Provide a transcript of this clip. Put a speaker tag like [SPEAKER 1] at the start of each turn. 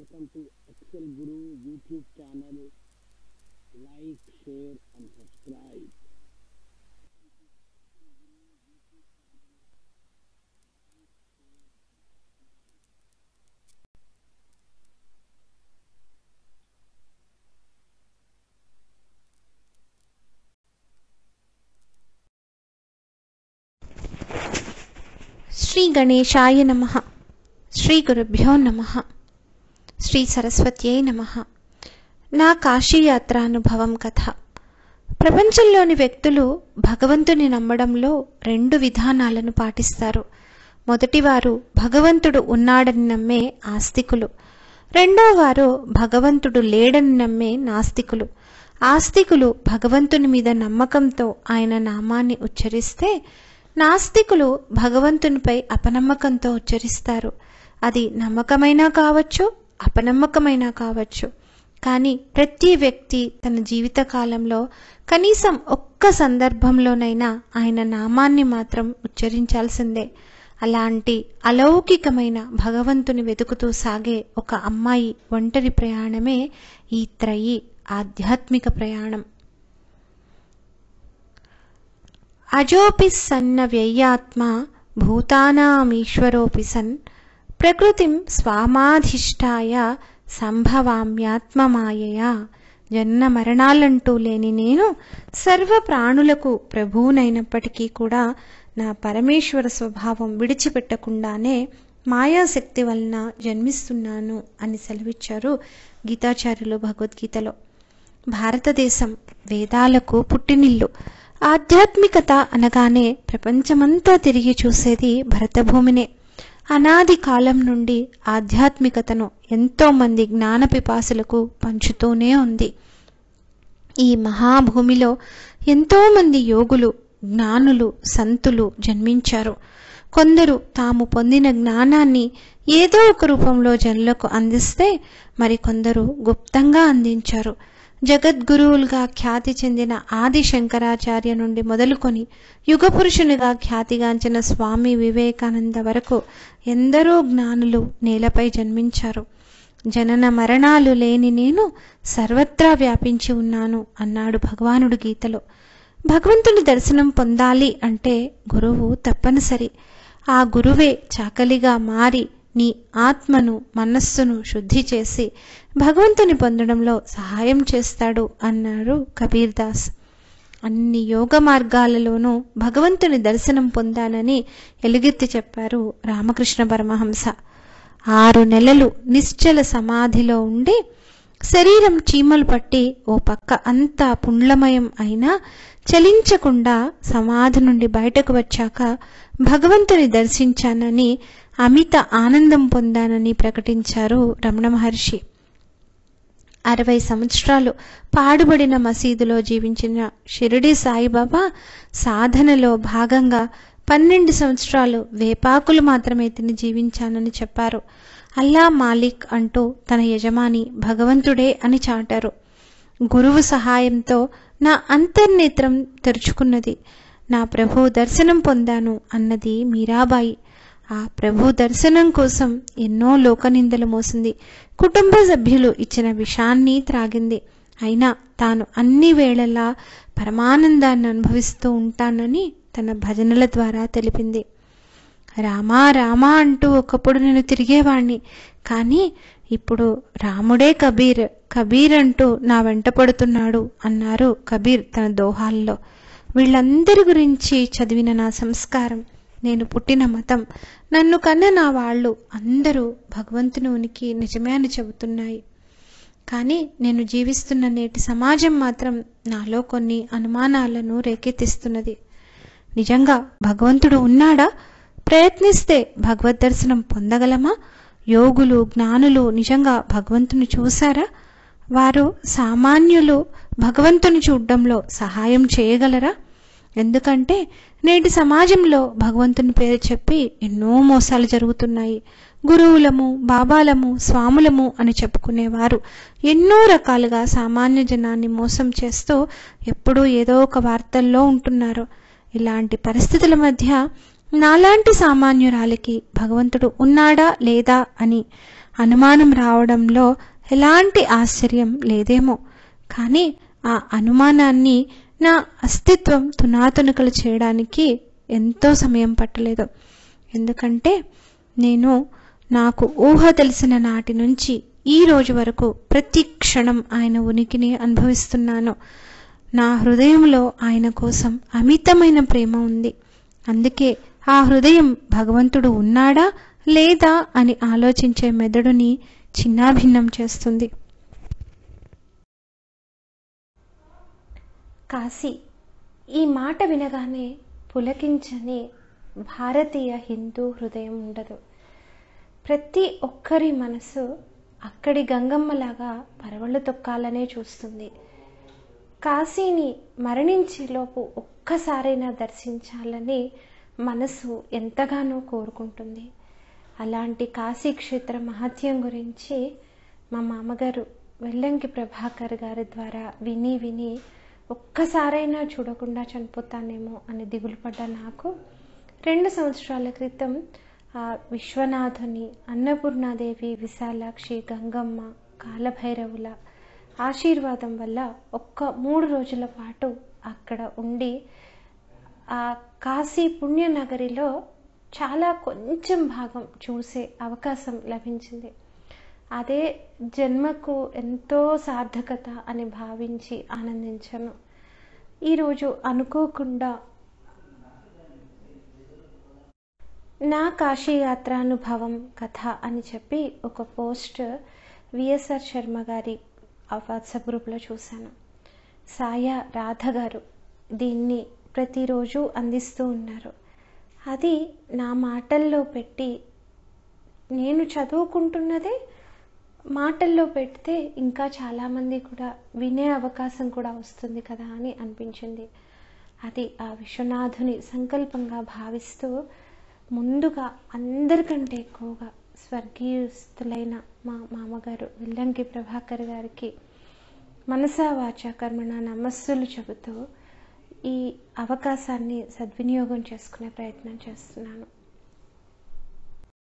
[SPEAKER 1] welcome to Excel Guru YouTube channel. Like, share, and subscribe.
[SPEAKER 2] Shri గణేశాయ నమ శ్రీ గురుభ్యో నమ శ్రీ సరస్వత్యై నమ నా కాశీయాత్ర అనుభవం కథ ప్రపంచంలోని వ్యక్తులు భగవంతుని నమ్మడంలో రెండు విధానాలను పాటిస్తారు మొదటివారు భగవంతుడు ఉన్నాడని నమ్మే ఆస్తికులు రెండో వారు భగవంతుడు లేడని నమ్మే నాస్తికులు ఆస్తికులు భగవంతుని మీద నమ్మకంతో ఆయన నామాన్ని ఉచ్చరిస్తే నాస్తికులు భగవంతునిపై అపనమ్మకంతో ఉచ్చరిస్తారు అది నమ్మకమైనా కావచ్చు అపనమ్మకమైనా కావచ్చు కానీ ప్రతి వ్యక్తి తన జీవిత కాలంలో కనీసం ఒక్క సందర్భంలోనైనా ఆయన నామాన్ని మాత్రం ఉచ్చరించాల్సిందే అలాంటి అలౌకికమైన భగవంతుని వెతుకుతూ సాగే ఒక అమ్మాయి ఒంటరి ప్రయాణమే ఈ త్రయి ఆధ్యాత్మిక ప్రయాణం అజోపి సన్న వ్యయాత్మ భూతానామీశ్వరోపి సన్ ప్రకృతిం స్వామాధిష్టాయ సంభవామ్యాత్మమాయయా జన్మ మరణాలంటూ లేని నేను సర్వ ప్రాణులకు ప్రభువునైనప్పటికీ కూడా నా పరమేశ్వర స్వభావం విడిచిపెట్టకుండానే మాయాశక్తి వలన జన్మిస్తున్నాను అని సెలవిచ్చారు గీతాచార్యులు భగవద్గీతలో భారతదేశం వేదాలకు పుట్టినిల్లు ఆధ్యాత్మికత అనగానే ప్రపంచమంతా తిరిగి చూసేది భరతభూమినే అనాది కాలం నుండి ఆధ్యాత్మికతను ఎంతోమంది జ్ఞాన పిపాసులకు పంచుతూనే ఉంది ఈ మహాభూమిలో ఎంతోమంది యోగులు జ్ఞానులు సంతులు జన్మించారు కొందరు తాము పొందిన జ్ఞానాన్ని ఏదో ఒక రూపంలో జనులకు అందిస్తే మరికొందరు గుప్తంగా అందించారు జగద్గురువులుగా ఖ్యాతి చెందిన ఆది శంకరాచార్య నుండి మొదలుకొని యుగపురుషునిగా ఖ్యాతిగాంచిన స్వామి వివేకానంద వరకు ఎందరో జ్ఞానులు నేలపై జన్మించారు జనన మరణాలు లేని నేను సర్వత్రా వ్యాపించి ఉన్నాను అన్నాడు భగవానుడు గీతలో భగవంతుని దర్శనం పొందాలి అంటే గురువు తప్పనిసరి ఆ గురువే చాకలిగా మారి నీ ఆత్మను మనస్సును శుద్ధి చేసి భగవంతుని పొందడంలో సహాయం చేస్తాడు అన్నారు కబీర్ దాస్ అన్ని యోగ మార్గాలలోనూ భగవంతుని దర్శనం పొందానని ఎలుగెత్తి చెప్పారు రామకృష్ణ పరమహంస ఆరు నెలలు నిశ్చల సమాధిలో ఉండి శరీరం చీమలు పట్టి ఓ పక్క అంతా పుండ్లమయం అయినా చలించకుండా సమాధి నుండి బయటకు వచ్చాక భగవంతుని దర్శించానని అమిత ఆనందం పొందానని ప్రకటించారు రమణ మహర్షి అరవై సంవత్సరాలు పాడుబడిన మసీదులో జీవించిన షిరిడి సాయిబాబా సాధనలో భాగంగా పన్నెండు సంవత్సరాలు వేపాకులు మాత్రమే తిని జీవించానని చెప్పారు అల్లా మాలిక్ అంటూ తన యజమాని భగవంతుడే అని చాటారు గురువు సహాయంతో నా అంతర్నేత్రం తెరుచుకున్నది నా ప్రభు దర్శనం పొందాను అన్నది మీరాబాయి ఆ ప్రభు దర్శనం కోసం ఎన్నో లోకనిందలు మోసింది కుటుంబ సభ్యులు ఇచ్చిన విషాన్ని త్రాగింది అయినా తాను అన్ని వేళలా పరమానందాన్ని అనుభవిస్తూ ఉంటానని తన భజనల ద్వారా తెలిపింది రామా రామా అంటూ ఒకప్పుడు నేను తిరిగేవాణ్ణి కానీ ఇప్పుడు రాముడే కబీర్ కబీర్ అంటూ నా వెంట పడుతున్నాడు అన్నారు కబీర్ తన దోహాల్లో వీళ్ళందరి గురించి చదివిన నా సంస్కారం నేను పుట్టిన మతం నన్ను కన్న నా వాళ్ళు అందరూ భగవంతుని ఉనికి నిజమే అని చెబుతున్నాయి కానీ నేను జీవిస్తున్న నేటి సమాజం మాత్రం నాలో కొన్ని అనుమానాలను రేకెత్తిస్తున్నది నిజంగా భగవంతుడు ఉన్నాడా ప్రయత్నిస్తే భగవద్ దర్శనం పొందగలమా యోగులు జ్ఞానులు నిజంగా భగవంతుని చూశారా వారు సామాన్యులు భగవంతుని చూడడంలో సహాయం చేయగలరా ఎందుకంటే నేటి సమాజంలో భగవంతుని పేరు చెప్పి ఎన్నో మోసాలు జరుగుతున్నాయి గురువులము బాబాలము స్వాములము అని చెప్పుకునేవారు ఎన్నో రకాలుగా సామాన్య జనాన్ని మోసం చేస్తూ ఎప్పుడూ ఏదో ఒక వార్తల్లో ఉంటున్నారు ఇలాంటి పరిస్థితుల మధ్య నాలాంటి సామాన్యురాలికి భగవంతుడు ఉన్నాడా లేదా అని అనుమానం రావడంలో ఎలాంటి ఆశ్చర్యం లేదేమో కానీ ఆ అనుమానాన్ని నా అస్తిత్వం తునాతునకలు చేయడానికి ఎంతో సమయం పట్టలేదు ఎందుకంటే నేను నాకు ఊహ తెలిసిన నాటి నుంచి ఈ రోజు వరకు ప్రతి క్షణం ఆయన ఉనికిని అనుభవిస్తున్నాను నా హృదయంలో ఆయన కోసం అమితమైన ప్రేమ ఉంది అందుకే ఆ హృదయం భగవంతుడు ఉన్నాడా లేదా అని ఆలోచించే మెదడుని చిన్నాభిన్నం చేస్తుంది కాశీ ఈ మాట వినగానే పులకించని భారతీయ హిందూ హృదయం ఉండదు ప్రతి ఒక్కరి మనసు అక్కడి గంగమ్మలాగా పరవళ్ళు తొక్కాలనే చూస్తుంది కాశీని మరణించేలోపు ఒక్కసారైనా దర్శించాలని మనసు ఎంతగానో కోరుకుంటుంది అలాంటి కాశీ క్షేత్ర మహత్యం గురించి మా మామగారు వెల్లంకి ప్రభాకర్ గారి ద్వారా విని విని ఒక్కసారైనా చూడకుండా చనిపోతానేమో అని దిగులు పడ్డ నాకు రెండు సంవత్సరాల క్రితం ఆ విశ్వనాథుని అన్నపూర్ణాదేవి విశాలాక్షి గంగమ్మ కాలభైరవుల ఆశీర్వాదం వల్ల ఒక్క మూడు రోజుల పాటు అక్కడ ఉండి ఆ కాశీ పుణ్యనగరిలో చాలా కొంచెం భాగం చూసే అవకాశం లభించింది అదే జన్మకు ఎంతో సార్థకత అని భావించి ఆనందించాను ఈరోజు అనుకోకుండా నా కాశీ యాత్రానుభవం కథ అని చెప్పి ఒక పోస్ట్ విఎస్ఆర్ శర్మ గారి వాట్సాప్ గ్రూప్లో చూశాను సాయ రాధ గారు దీన్ని ప్రతిరోజు అందిస్తూ ఉన్నారు అది నా మాటల్లో పెట్టి నేను చదువుకుంటున్నదే మాటల్లో పెడితే ఇంకా చాలామంది కూడా వినే అవకాశం కూడా వస్తుంది కదా అని అనిపించింది అది ఆ విశ్వనాథుని సంకల్పంగా భావిస్తూ ముందుగా అందరికంటే ఎక్కువగా స్వర్గీయస్తులైన మా మామగారు విల్లంకి ప్రభాకర్ గారికి మనసా వాచ కర్మణ నమస్సులు చెబుతూ ఈ అవకాశాన్ని సద్వినియోగం చేసుకునే ప్రయత్నం చేస్తున్నాను